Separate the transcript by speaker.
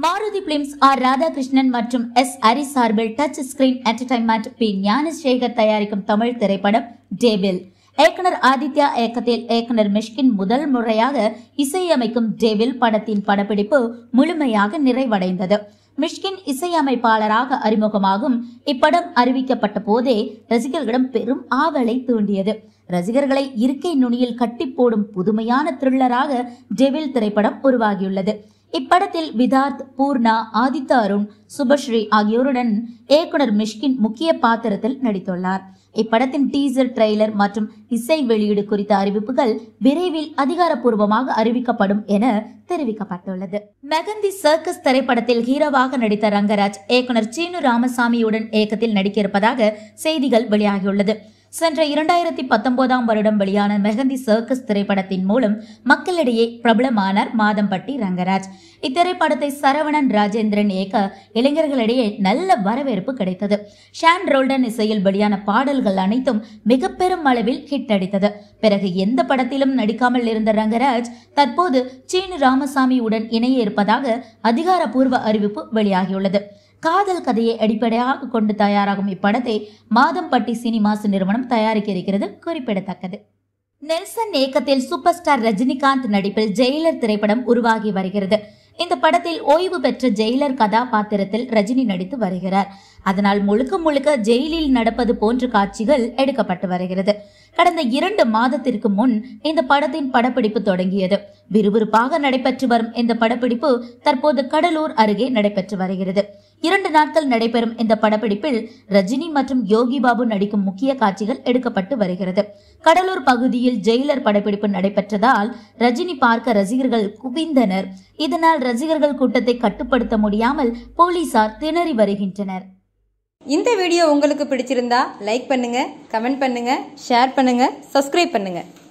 Speaker 1: Maruti films R Radhakrishnan மற்றும் S Hari சார்பில் touch screen entertainment P Gnanasekar தயாரிக்கும் தமிழ் திரைப்படம் டேபிள் இயக்குனர் ஆதித்யா இயக்கத்தில் இயக்குனர் மிஷ்கின் முதல் முறையாக இசையமைக்கும் டேவில் படத்தின் படப்பிடிப்பு முழுமையாக நிறைவடைந்தது மிஷ்கின் இசையமைப்பாளராக அறிமுகமாகும் இப்படம் அறிவிக்கப்பட்ட போதே ரசிகர்களிடம் பெரும் ஆவலை தூண்டியது ரசிகர்களை இருக்கை நுனியில் கட்டி போடும் புதுமையான த்ரில்லராக டெவில் திரைப்படம் உருவாகியுள்ளது இப்படத்தில் விதார்த் பூர்ணா ஆதித்த அருண் சுபஸ்ரீ ஆகியோருடன் இயக்குனர் மிஷ்கின் முக்கிய பாத்திரத்தில் நடித்துள்ளார் இப்படத்தின் டீசர் ட்ரெய்லர் மற்றும் இசை வெளியீடு குறித்த அறிவிப்புகள் விரைவில் அதிகாரப்பூர்வமாக அறிவிக்கப்படும் என தெரிவிக்கப்பட்டுள்ளது மெகந்தி சர்க்கஸ் திரைப்படத்தில் ஹீரோவாக நடித்த ரங்கராஜ் இயக்குனர் சீனு ராமசாமியுடன் இயக்கத்தில் நடிக்க இருப்பதாக செய்திகள் வெளியாகியுள்ளது சென்ற இரண்டாயிரத்தி பத்தொன்பதாம் வருடம் வெளியான மெஹந்தி சர்க்கஸ் திரைப்படத்தின் மூலம் மக்களிடையே பிரபலமானார் மாதம்பட்டி ரங்கராஜ் இத்திரைப்படத்தை சரவணன் ராஜேந்திரன் இயக்க இளைஞர்களிடையே நல்ல வரவேற்பு கிடைத்தது ஷான் ரோல்டன் இசையில் வெளியான பாடல்கள் அனைத்தும் மிக பெரும் அளவில் ஹிட் அடித்தது பிறகு எந்த படத்திலும் நடிக்காமல் இருந்த ரங்கராஜ் தற்போது சீனு ராமசாமியுடன் இணைய இருப்பதாக அதிகாரப்பூர்வ அறிவிப்பு வெளியாகியுள்ளது காதல் கதையை அடிப்படையாக கொண்டு தயாராகும் இப்படத்தை மாதம்பட்டி சினிமாஸ் நிறுவனம் தயாரிக்க இருக்கிறது குறிப்பிடத்தக்கது நெல்சன் இயக்கத்தில் சூப்பர் ஸ்டார் ரஜினிகாந்த் நடிப்பில் ஜெயிலர் திரைப்படம் உருவாகி வருகிறது இந்த படத்தில் ஓய்வு பெற்ற ஜெயிலர் கதாபாத்திரத்தில் ரஜினி நடித்து வருகிறார் அதனால் முழுக்க முழுக்க ஜெயிலில் நடப்பது போன்ற காட்சிகள் எடுக்கப்பட்டு வருகிறது கடந்த இரண்டு மாதத்திற்கு முன் இந்த படத்தின் படப்பிடிப்பு தொடங்கியது விறுவிறுப்பாக நடைபெற்று வரும் இந்த படப்பிடிப்பு தற்போது கடலூர் அருகே நடைபெற்று வருகிறது இரண்டு நாட்கள் நடைபெறும் இந்த படப்பிடிப்பில் ரஜினி மற்றும் யோகி பாபு நடிக்கும் முக்கிய காட்சிகள் எடுக்கப்பட்டு வருகிறது கடலூர் பகுதியில் ஜெயிலர் படப்பிடிப்பு நடைபெற்றதால் ரஜினி பார்க்க ரசிகர்கள் குவிந்தனர் இதனால் ரசிகர்கள் கூட்டத்தை கட்டுப்படுத்த முடியாமல் போலீசார் திணறி வருகின்றனர்
Speaker 2: இந்த வீடியோ உங்களுக்கு பிடிச்சிருந்தா லைக் பண்ணுங்க கமெண்ட் பண்ணுங்க ஷேர் பண்ணுங்க சப்ஸ்கிரைப் பண்ணுங்க